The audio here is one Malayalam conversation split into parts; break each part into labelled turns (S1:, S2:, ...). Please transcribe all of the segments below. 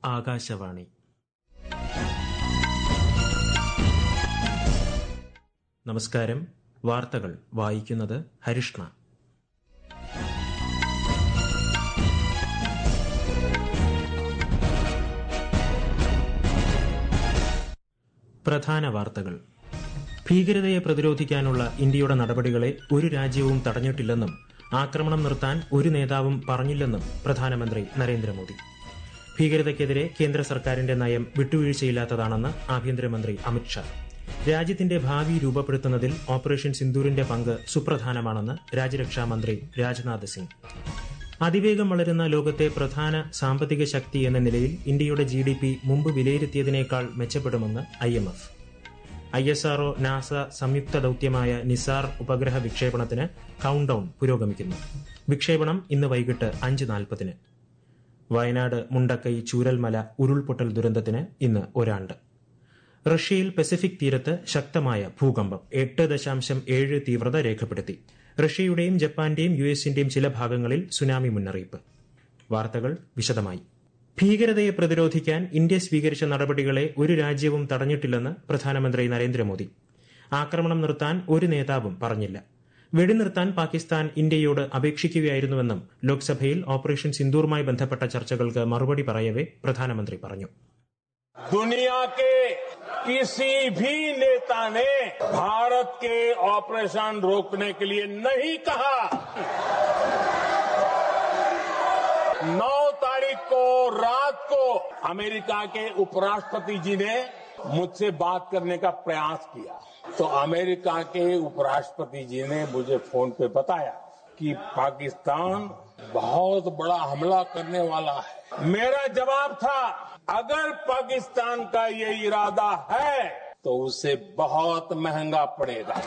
S1: ആകാശവാണി നമസ്കാരം വാർത്തകൾ വായിക്കുന്നത് ഹരിഷ്ണ പ്രധാന വാർത്തകൾ ഭീകരതയെ പ്രതിരോധിക്കാനുള്ള ഇന്ത്യയുടെ നടപടികളെ ഒരു രാജ്യവും തടഞ്ഞിട്ടില്ലെന്നും ആക്രമണം നിർത്താൻ ഒരു നേതാവും പറഞ്ഞില്ലെന്നും പ്രധാനമന്ത്രി നരേന്ദ്രമോദി ഭീകരതയ്ക്കെതിരെ കേന്ദ്ര സർക്കാരിന്റെ നയം വിട്ടുവീഴ്ചയില്ലാത്തതാണെന്ന് ആഭ്യന്തരമന്ത്രി അമിത്ഷാ രാജ്യത്തിന്റെ ഭാവി രൂപപ്പെടുത്തുന്നതിൽ ഓപ്പറേഷൻ സിന്ദൂരിന്റെ പങ്ക് സുപ്രധാനമാണെന്ന് രാജ്യരക്ഷാമന്ത്രി രാജ്നാഥ് സിംഗ് അതിവേഗം വളരുന്ന ലോകത്തെ പ്രധാന സാമ്പത്തിക ശക്തി എന്ന നിലയിൽ ഇന്ത്യയുടെ ജി ഡി പി മുമ്പ് വിലയിരുത്തിയതിനേക്കാൾ മെച്ചപ്പെടുമെന്ന് I M F I S R O NASA സംയുക്ത ദൌത്യമായ നിസാർ ഉപഗ്രഹ വിക്ഷേപണത്തിന് കൌണ്ട് ഡൌൺ പുരോഗമിക്കുന്നു വിക്ഷേപണം ഇന്ന് വൈകിട്ട് അഞ്ച് നാൽപ്പതിന് വയനാട് മുണ്ടക്കൈ ചൂരൽമല ഉരുൾപൊട്ടൽ ദുരന്തത്തിന് ഇന്ന് ഒരാണ്ട് റഷ്യയിൽ പസഫിക് തീരത്ത് ശക്തമായ ഭൂകമ്പം എട്ട് ദശാംശം ഏഴ് തീവ്രത രേഖപ്പെടുത്തി റഷ്യയുടെയും ജപ്പാന്റെയും യു എസിന്റെയും ചില ഭാഗങ്ങളിൽ സുനാമി മുന്നറിയിപ്പ് വാർത്തകൾ വിശദമായി ഭീകരതയെ പ്രതിരോധിക്കാൻ ഇന്ത്യ സ്വീകരിച്ച നടപടികളെ ഒരു രാജ്യവും തടഞ്ഞിട്ടില്ലെന്ന് പ്രധാനമന്ത്രി നരേന്ദ്രമോദി ആക്രമണം നിർത്താൻ ഒരു നേതാവും പറഞ്ഞില്ല വെടിനിർത്താൻ പാകിസ്ഥാൻ ഇന്ത്യയോട് അപേക്ഷിക്കുകയായിരുന്നുവെന്നും ലോക്സഭയിൽ ഓപ്പറേഷൻ സിന്ദൂറുമായി ബന്ധപ്പെട്ട ചർച്ചകൾക്ക് മറുപടി പറയവെ പ്രധാനമന്ത്രി പറഞ്ഞു
S2: दुनिया के किसी भी नेता ने भारत के ऑपरेशन रोकने के लिए नहीं कहा नौ तारीख को रात को अमेरिका के उपराष्ट्रपति जी ने मुझसे बात करने का प्रयास किया तो अमेरिका के उपराष्ट्रपति जी ने मुझे फोन पे बताया कि पाकिस्तान बहुत बड़ा हमला करने वाला है मेरा जवाब था अगर पाकिस्तान का ये इरादा है तो उसे बहुत महंगा पड़ेगा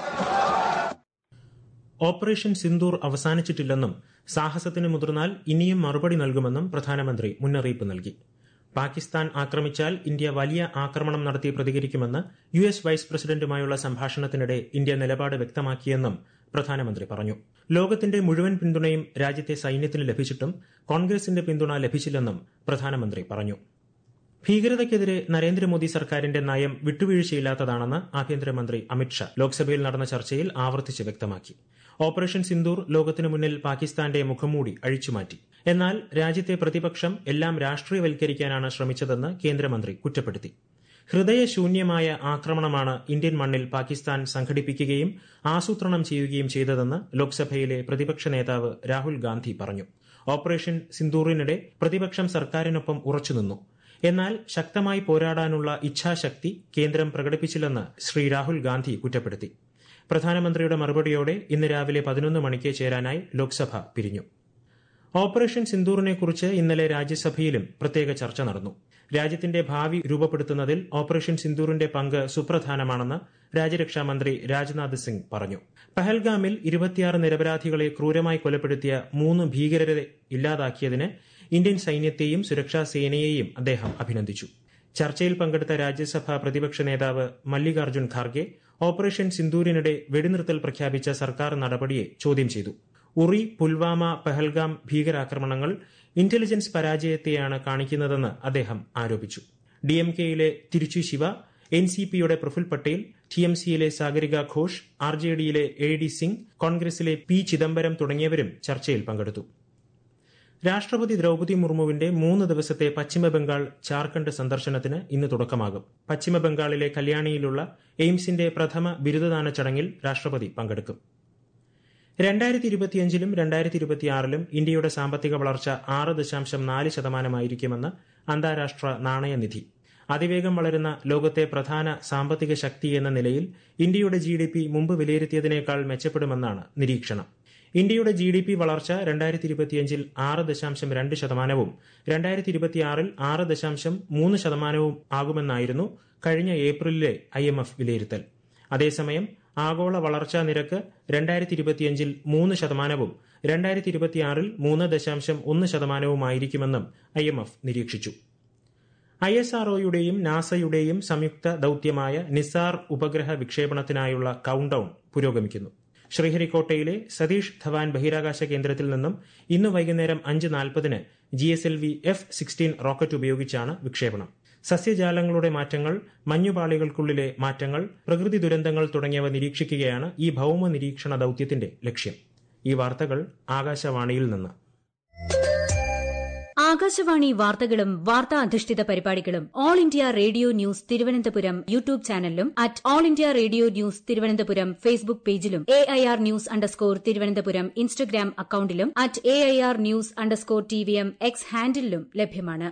S1: ഓപ്പറേഷൻ സിന്ദൂർ അവസാനിച്ചിട്ടില്ലെന്നും സാഹസത്തിന് മുതിർന്നാൽ ഇനിയും മറുപടി നൽകുമെന്നും പ്രധാനമന്ത്രി മുന്നറിയിപ്പ് നൽകി പാകിസ്ഥാൻ ആക്രമിച്ചാൽ ഇന്ത്യ വലിയ ആക്രമണം നടത്തി പ്രതികരിക്കുമെന്ന് യു എസ് വൈസ് പ്രസിഡന്റുമായുള്ള സംഭാഷണത്തിനിടെ ഇന്ത്യ നിലപാട് വ്യക്തമാക്കിയെന്നും പ്രധാനമന്ത്രി പറഞ്ഞു ലോകത്തിന്റെ മുഴുവൻ പിന്തുണയും രാജ്യത്തെ സൈന്യത്തിന് ലഭിച്ചിട്ടും കോൺഗ്രസിന്റെ പിന്തുണ ലഭിച്ചില്ലെന്നും പ്രധാനമന്ത്രി പറഞ്ഞു ഭീകരതയ്ക്കെതിരെ നരേന്ദ്രമോദി സർക്കാരിന്റെ നയം വിട്ടുവീഴ്ചയില്ലാത്തതാണെന്ന് ആഭ്യന്തരമന്ത്രി അമിത്ഷാ ലോക്സഭയിൽ നടന്ന ചർച്ചയിൽ ആവർത്തിച്ച് വ്യക്തമാക്കി ഓപ്പറേഷൻ സിന്ദൂർ ലോകത്തിനു മുന്നിൽ പാകിസ്ഥാന്റെ മുഖംമൂടി അഴിച്ചുമാറ്റി എന്നാൽ രാജ്യത്തെ പ്രതിപക്ഷം എല്ലാം രാഷ്ട്രീയവൽക്കരിക്കാനാണ് ശ്രമിച്ചതെന്ന് കേന്ദ്രമന്ത്രി കുറ്റപ്പെടുത്തി ഹൃദയശൂന്യമായ ആക്രമണമാണ് ഇന്ത്യൻ മണ്ണിൽ പാകിസ്ഥാൻ സംഘടിപ്പിക്കുകയും ആസൂത്രണം ചെയ്യുകയും ചെയ്തതെന്ന് ലോക്സഭയിലെ പ്രതിപക്ഷ നേതാവ് രാഹുൽ ഗാന്ധി പറഞ്ഞു ഓപ്പറേഷൻ സിന്ദൂറിനിടെ പ്രതിപക്ഷം സർക്കാരിനൊപ്പം ഉറച്ചുനിന്നു എന്നാൽ ശക്തമായി പോരാടാനുള്ള ഇച്ഛാശക്തി കേന്ദ്രം പ്രകടിപ്പിച്ചില്ലെന്ന് ശ്രീ രാഹുൽ ഗാന്ധി കുറ്റപ്പെടുത്തി പ്രധാനമന്ത്രിയുടെ മറുപടിയോടെ ഇന്ന് രാവിലെ പതിനൊന്ന് മണിക്ക് ചേരാനായി ലോക്സഭ പിരിഞ്ഞു ഓപ്പറേഷൻ സിന്ദൂറിനെക്കുറിച്ച് ഇന്നലെ രാജ്യസഭയിലും പ്രത്യേക ചർച്ച നടന്നു രാജ്യത്തിന്റെ ഭാവി രൂപപ്പെടുത്തുന്നതിൽ ഓപ്പറേഷൻ സിന്ദൂറിന്റെ പങ്ക് സുപ്രധാനമാണെന്ന് രാജ്യരക്ഷാമന്ത്രി രാജ്നാഥ് സിംഗ് പറഞ്ഞു പഹൽഗാമിൽ ഇരുപത്തിയാറ് നിരപരാധികളെ ക്രൂരമായി കൊലപ്പെടുത്തിയ മൂന്ന് ഭീകരരെ ഇല്ലാതാക്കിയതിന് ഇന്ത്യൻ സൈന്യത്തെയും സുരക്ഷാ സേനയെയും അദ്ദേഹം അഭിനന്ദിച്ചു ചർച്ചയിൽ പങ്കെടുത്ത രാജ്യസഭാ പ്രതിപക്ഷ നേതാവ് മല്ലികാർജ്ജുൻ ഖാർഗെ ഓപ്പറേഷൻ സിന്ദൂരിനിടെ വെടിനിർത്തൽ പ്രഖ്യാപിച്ച സർക്കാർ നടപടിയെ ചോദ്യം ചെയ്തു ഉറി പുൽവാമ പഹൽഗാം ഭീകരാക്രമണങ്ങൾ ഇന്റലിജൻസ് പരാജയത്തെയാണ് കാണിക്കുന്നതെന്ന് അദ്ദേഹം ആരോപിച്ചു ഡിഎംകെയിലെ തിരുച്ചി ശിവ എൻ സി പിയുടെ പ്രഫുൽ പട്ടേൽ ടി എം സിയിലെ സാഗരിക ഘോഷ് ആർ ജെ ഡിയിലെ എ ഡി സിംഗ് കോൺഗ്രസിലെ പി ചിദംബരം തുടങ്ങിയവരും ചർച്ചയിൽ പങ്കെടുത്തു രാഷ്ട്രപതി ദ്രൌപതി മുർമുവിന്റെ മൂന്ന് ദിവസത്തെ പശ്ചിമബംഗാൾ ജാർഖണ്ഡ് സന്ദർശനത്തിന് ഇന്ന് തുടക്കമാകും പശ്ചിമബംഗാളിലെ കല്യാണിയിലുള്ള എയിംസിന്റെ പ്രഥമ ബിരുദദാന ചടങ്ങിൽ രാഷ്ട്രപതി പങ്കെടുക്കും രണ്ടായിരത്തി ഇരുപത്തിയഞ്ചിലും രണ്ടായിരത്തി ഇരുപത്തിയാറിലും ഇന്ത്യയുടെ സാമ്പത്തിക വളർച്ച ആറ് ദശാംശം നാല് ശതമാനമായിരിക്കുമെന്ന് അന്താരാഷ്ട്ര നാണയനിധി അതിവേഗം വളരുന്ന ലോകത്തെ പ്രധാന സാമ്പത്തിക ശക്തി എന്ന നിലയിൽ ഇന്ത്യയുടെ ജി ഡി പി മുമ്പ് വിലയിരുത്തിയതിനേക്കാൾ മെച്ചപ്പെടുമെന്നാണ് നിരീക്ഷണം ഇന്ത്യയുടെ ജി ഡി പി വളർച്ച രണ്ടായിരത്തി ഇരുപത്തിയഞ്ചിൽ ആറ് ദശാംശം രണ്ട് ശതമാനവും രണ്ടായിരത്തി ഇരുപത്തിയാറിൽ ആറ് ദശാംശം മൂന്ന് ശതമാനവും ആകുമെന്നായിരുന്നു കഴിഞ്ഞ ഏപ്രിലിലെ ഐ എം എഫ് വിലയിരുത്തൽ അതേസമയം ആഗോള വളർച്ചാ നിരക്ക് രണ്ടായിരത്തി ഇരുപത്തിയഞ്ചിൽ മൂന്ന് ശതമാനവും രണ്ടായിരത്തി ഇരുപത്തിയാറിൽ മൂന്ന് ദശാംശം ഒന്ന് ശതമാനവുമായിരിക്കുമെന്നും ഐ എം എഫ് നിരീക്ഷിച്ചു ഐ എസ് ആർഒയുടെയും നാസയുടെയും സംയുക്ത ദൌത്യമായ നിസാർ ഉപഗ്രഹ വിക്ഷേപണത്തിനായുള്ള കൌണ്ട് ഡൌൺ പുരോഗമിക്കുന്നു ശ്രീഹരിക്കോട്ടയിലെ സതീഷ് ധവാൻ ബഹിരാകാശ കേന്ദ്രത്തിൽ നിന്നും ഇന്ന് വൈകുന്നേരം അഞ്ച് നാൽപ്പതിന് G S L V F sixteen rocket ഉപയോഗിച്ചാണ് വിക്ഷേപണം സസ്യജാലങ്ങളുടെ മാറ്റങ്ങൾ മഞ്ഞുപാളികൾക്കുള്ളിലെ മാറ്റങ്ങൾ പ്രകൃതി ദുരന്തങ്ങൾ തുടങ്ങിയവ നിരീക്ഷിക്കുകയാണ് ഈ ഭൌമ നിരീക്ഷണ ദൌത്യത്തിന്റെ ലക്ഷ്യം ഈ വാർത്തകൾ ആകാശവാണിയിൽ നിന്ന്
S3: ആകാശവാണി വാർത്തകളും വാർത്താ അധിഷ്ഠിത പരിപാടികളും all India radio news Thiruvananthapuram YouTube ചാനലിലും at all India radio news Thiruvananthapuram Facebook പേജിലും A I R news underscore Thiruvananthapuram Instagram അക്കൌണ്ടിലും at A I R news underscore T V M X ഹാൻഡിലും ലഭ്യമാണ്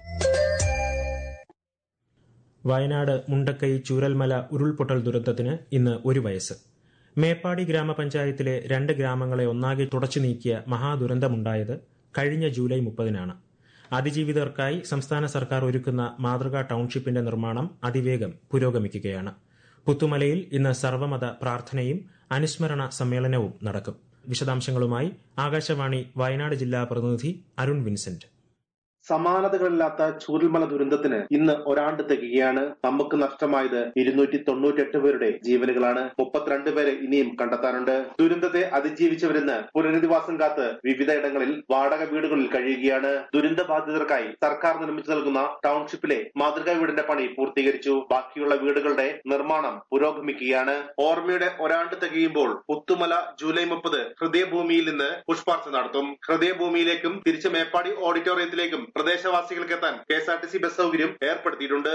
S1: വയനാട് മുണ്ടക്കൈ ചൂരൽമല ഉരുൾപൊട്ടൽ ദുരന്തത്തിന് ഇന്ന് ഒരു വയസ്സ് മേപ്പാടി ഗ്രാമപഞ്ചായത്തിലെ രണ്ട് ഗ്രാമങ്ങളെ ഒന്നാകെ തുടച്ചു നീക്കിയ മഹാദുരന്തമുണ്ടായത് കഴിഞ്ഞ ജൂലൈ മുപ്പതിനാണ് അതിജീവിതർക്കായി സംസ്ഥാന സർക്കാർ ഒരുക്കുന്ന മാതൃകാ ടൌൺഷിപ്പിന്റെ നിർമ്മാണം അതിവേഗം പുരോഗമിക്കുകയാണ് പുത്തുമലയിൽ ഇന്ന് സർവമത പ്രാർത്ഥനയും അനുസ്മരണ സമ്മേളനവും നടക്കും വിശദാംശങ്ങളുമായി ആകാശവാണി വയനാട് ജില്ലാ പ്രതിനിധി അരുൺ വിൻസെന്റ്
S4: സമാനതകളില്ലാത്ത ചൂരൽമല ദുരന്തത്തിന് ഇന്ന് ഒരാണ്ട് തികയാണ് നമുക്ക് നഷ്ടമായത് ഇരുന്നൂറ്റി തൊണ്ണൂറ്റെട്ട് പേരുടെ ജീവനുകളാണ് മുപ്പത്തിരണ്ട് പേരെ ഇനിയും കണ്ടെത്താനുണ്ട് ദുരന്തത്തെ അതിജീവിച്ചവരെന്ന് പുനരധിവാസം കാത്ത് വിവിധയിടങ്ങളിൽ വാടക വീടുകളിൽ കഴിയുകയാണ് ദുരന്ത ബാധിതർക്കായി സർക്കാർ നിർമ്മിച്ചു നൽകുന്ന ടൗൺഷിപ്പിലെ മാതൃകാ വീടിന്റെ പണി പൂർത്തീകരിച്ചു ബാക്കിയുള്ള വീടുകളുടെ നിർമ്മാണം പുരോഗമിക്കുകയാണ് ഓർമ്മയുടെ ഒരാണ്ട് തികയുമ്പോൾ പുത്തുമല ജൂലൈ മുപ്പത് ഹൃദയഭൂമിയിൽ നിന്ന് പുഷ്പാർച്ച നടത്തും ഹൃദയഭൂമിയിലേക്കും തിരിച്ച് മേപ്പാടി ഓഡിറ്റോറിയത്തിലേക്കും പ്രദേശവാസികൾക്ക് എത്താൻ K S R T C bus സൗകര്യം ഏർപ്പെടുത്തിയിട്ടുണ്ട്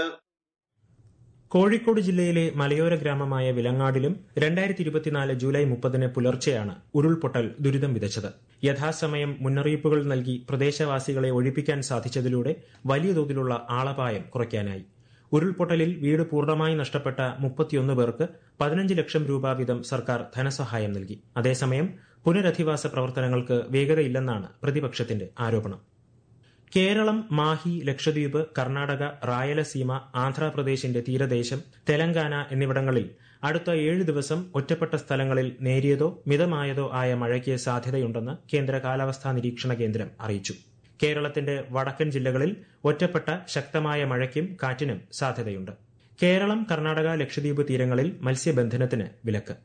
S1: കോഴിക്കോട് ജില്ലയിലെ മലയോര ഗ്രാമമായ വിലങ്ങാടിലും രണ്ടായിരത്തി ഇരുപത്തിനാല് ജൂലൈ മുപ്പതിന് പുലർച്ചെയാണ് ഉരുൾപൊട്ടൽ ദുരിതം വിതച്ചത് യഥാസമയം മുന്നറിയിപ്പുകൾ നൽകി പ്രദേശവാസികളെ ഒഴിപ്പിക്കാൻ സാധിച്ചതിലൂടെ വലിയ തോതിലുള്ള ആളപായം കുറയ്ക്കാനായി ഉരുൾപൊട്ടലിൽ വീട് പൂർണ്ണമായി നഷ്ടപ്പെട്ട മുപ്പത്തിയൊന്ന് പേർക്ക് പതിനഞ്ച് ലക്ഷം രൂപ വീതം സർക്കാർ ധനസഹായം നൽകി അതേസമയം പുനരധിവാസ പ്രവർത്തനങ്ങൾക്ക് വേഗതയില്ലെന്നാണ് പ്രതിപക്ഷത്തിന്റെ ആരോപണം കേരളം മാഹി ലക്ഷദ്വീപ് കർണാടക റായലസീമ ആന്ധ്രാപ്രദേശിന്റെ തീരദേശം തെലങ്കാന എന്നിവിടങ്ങളിൽ അടുത്ത ഏഴ് ദിവസം ഒറ്റപ്പെട്ട സ്ഥലങ്ങളിൽ നേരിയതോ മിതമായതോ ആയ മഴയ്ക്ക് സാധ്യതയുണ്ടെന്ന് കേന്ദ്ര കാലാവസ്ഥാ നിരീക്ഷണ കേന്ദ്രം അറിയിച്ചു കേരളത്തിന്റെ വടക്കൻ ജില്ലകളിൽ ഒറ്റപ്പെട്ട ശക്തമായ മഴയ്ക്കും കാറ്റിനും സാധ്യതയുണ്ട് കേരളം കർണാടക ലക്ഷദ്വീപ് തീരങ്ങളിൽ മത്സ്യബന്ധനത്തിന് വിലക്ക്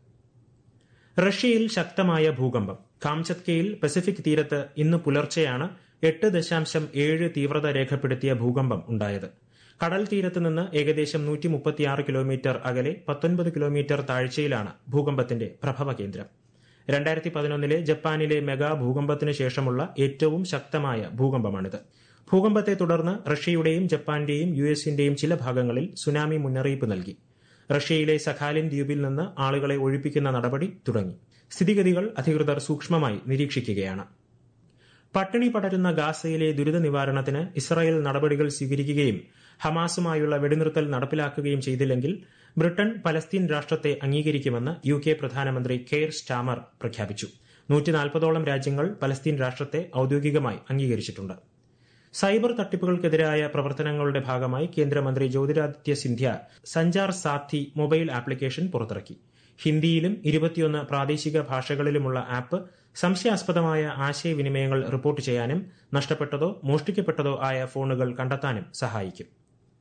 S1: റഷ്യയിൽ ശക്തമായ ഭൂകമ്പം കാംചത്കയിൽ പസഫിക് തീരത്ത് ഇന്ന് പുലർച്ചെയാണ് എട്ട് ദശാംശം ഏഴ് തീവ്രത രേഖപ്പെടുത്തിയ ഭൂകമ്പം ഉണ്ടായത് കടൽ തീരത്ത് നിന്ന് ഏകദേശം നൂറ്റി മുപ്പത്തിയാറ് കിലോമീറ്റർ അകലെ പത്തൊൻപത് കിലോമീറ്റർ താഴ്ചയിലാണ് ഭൂകമ്പത്തിന്റെ പ്രഭവ കേന്ദ്രം രണ്ടായിരത്തി പതിനൊന്നിലെ ജപ്പാനിലെ മെഗാ ഭൂകമ്പത്തിന് ശേഷമുള്ള ഏറ്റവും ശക്തമായ ഭൂകമ്പമാണിത് ഭൂകമ്പത്തെ തുടർന്ന് റഷ്യയുടെയും ജപ്പാന്റെയും യു എസിന്റെയും ചില ഭാഗങ്ങളിൽ സുനാമി മുന്നറിയിപ്പ് നൽകി റഷ്യയിലെ സഖാലിൻ ദ്വീപിൽ നിന്ന് ആളുകളെ ഒഴിപ്പിക്കുന്ന നടപടി തുടങ്ങി സ്ഥിതിഗതികൾ അധികൃതർ സൂക്ഷ്മമായി നിരീക്ഷിക്കുകയാണ് പട്ടിണി പടരുന്ന ഗാസയിലെ ദുരിത നിവാരണത്തിന് ഇസ്രായേൽ നടപടികൾ സ്വീകരിക്കുകയും ഹമാസുമായുള്ള വെടിനിർത്തൽ നടപ്പിലാക്കുകയും ചെയ്തില്ലെങ്കിൽ ബ്രിട്ടൻ പലസ്തീൻ രാഷ്ട്രത്തെ അംഗീകരിക്കുമെന്ന് യു കെ പ്രധാനമന്ത്രി കെയർ സ്റ്റാമർ പ്രഖ്യാപിച്ചു നൂറ്റിനാൽപ്പതോളം രാജ്യങ്ങൾ പലസ്തീൻ രാഷ്ട്രത്തെ ഔദ്യോഗികമായി അംഗീകരിച്ചിട്ടുണ്ട് സൈബർ തട്ടിപ്പുകൾക്കെതിരായ പ്രവർത്തനങ്ങളുടെ ഭാഗമായി കേന്ദ്രമന്ത്രി ജ്യോതിരാദിത്യ സിന്ധ്യ സഞ്ചാർ സാത്തി മൊബൈൽ ആപ്ലിക്കേഷൻ പുറത്തിറക്കി ഹിന്ദിയിലും ഇരുപത്തിയൊന്ന് പ്രാദേശിക ഭാഷകളിലുമുള്ള ആപ്പ് സംശയാസ്പദമായ ആശയവിനിമയങ്ങൾ റിപ്പോർട്ട് ചെയ്യാനും നഷ്ടപ്പെട്ടതോ മോഷ്ടിക്കപ്പെട്ടതോ ആയ ഫോണുകൾ കണ്ടെത്താനും സഹായിക്കും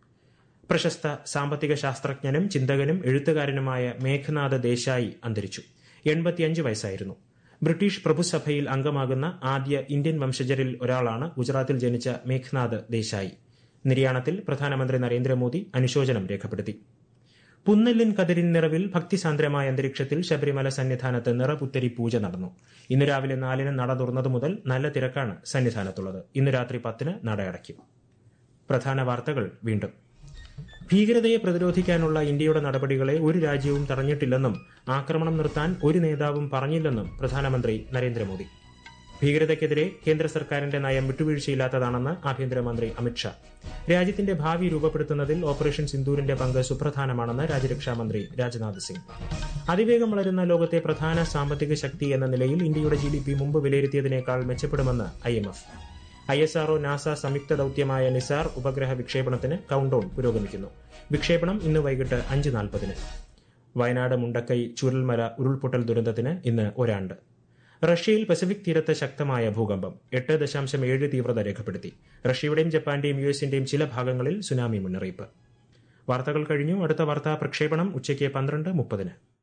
S1: പ്രശസ്ത സാമ്പത്തിക ശാസ്ത്രജ്ഞനും ചിന്തകനും എഴുത്തുകാരനുമായ മേഘനാഥ് ദേശായി അന്തരിച്ചു എൺപത്തിയഞ്ച് വയസ്സായിരുന്നു ബ്രിട്ടീഷ് പ്രഭുസഭയിൽ അംഗമാകുന്ന ആദ്യ ഇന്ത്യൻ വംശജരിൽ ഒരാളാണ് ഗുജറാത്തിൽ ജനിച്ച മേഘ്നാഥ് ദേശായി നിര്യാണത്തിൽ പ്രധാനമന്ത്രി നരേന്ദ്രമോദി അനുശോചനം രേഖപ്പെടുത്തി പുന്നെല്ലിൻ കതിരിൻ നിറവിൽ ഭക്തിസാന്ദ്രമായ അന്തരീക്ഷത്തിൽ ശബരിമല സന്നിധാനത്ത് നിറപുത്തരി പൂജ നടന്നു ഇന്ന് രാവിലെ നാലിന് നട തുറന്നതു മുതൽ നല്ല തിരക്കാണ് സന്നിധാനത്തുള്ളത് ഇന്ന് രാത്രി പത്തിന് നട അടയ്ക്കും പ്രധാന വാർത്തകൾ വീണ്ടും ഭീകരതയെ പ്രതിരോധിക്കാനുള്ള ഇന്ത്യയുടെ നടപടികളെ ഒരു രാജ്യവും തടഞ്ഞിട്ടില്ലെന്നും ആക്രമണം നിർത്താൻ ഒരു നേതാവും പറഞ്ഞില്ലെന്നും പ്രധാനമന്ത്രി നരേന്ദ്രമോദി ഭീകരതയ്ക്കെതിരെ കേന്ദ്ര സർക്കാരിന്റെ നയം വിട്ടുവീഴ്ചയില്ലാത്തതാണെന്ന് ആഭ്യന്തരമന്ത്രി അമിത്ഷാ രാജ്യത്തിന്റെ ഭാവി രൂപപ്പെടുത്തുന്നതിൽ ഓപ്പറേഷൻ സിന്ദൂരിന്റെ പങ്ക് സുപ്രധാനമാണെന്ന് രാജ്യരക്ഷാമന്ത്രി രാജ്നാഥ് സിംഗ് അതിവേഗം വളരുന്ന ലോകത്തെ പ്രധാന സാമ്പത്തിക ശക്തി എന്ന നിലയിൽ ഇന്ത്യയുടെ ജി ഡി പി മുമ്പ് വിലയിരുത്തിയതിനേക്കാൾ മെച്ചപ്പെടുമെന്ന് I M F I S R O NASA സംയുക്ത ദൌത്യമായ നിസാർ ഉപഗ്രഹ വിക്ഷേപണത്തിന് കൌണ്ടൌൺ പുരോഗമിക്കുന്നു വിക്ഷേപണം ഇന്ന് വൈകിട്ട് അഞ്ച് നാൽപ്പതിന് വയനാട് മുണ്ടക്കൈ ചുരൽമല ഉരുൾപൊട്ടൽ ദുരന്തത്തിന് ഇന്ന് ഒരാണ്ട് റഷ്യയിൽ പസഫിക് തീരത്ത് ശക്തമായ ഭൂകമ്പം എട്ട് ദശാംശം ഏഴ് തീവ്രത രേഖപ്പെടുത്തി റഷ്യയുടെയും ജപ്പാന്റെയും യു എസിന്റെയും ചില ഭാഗങ്ങളിൽ സുനാമി മുന്നറിയിപ്പ് വാർത്തകൾ കഴിഞ്ഞു അടുത്ത വാർത്താ പ്രക്ഷേപണം ഉച്ചയ്ക്ക് പന്ത്രണ്ട് മുപ്പതിന്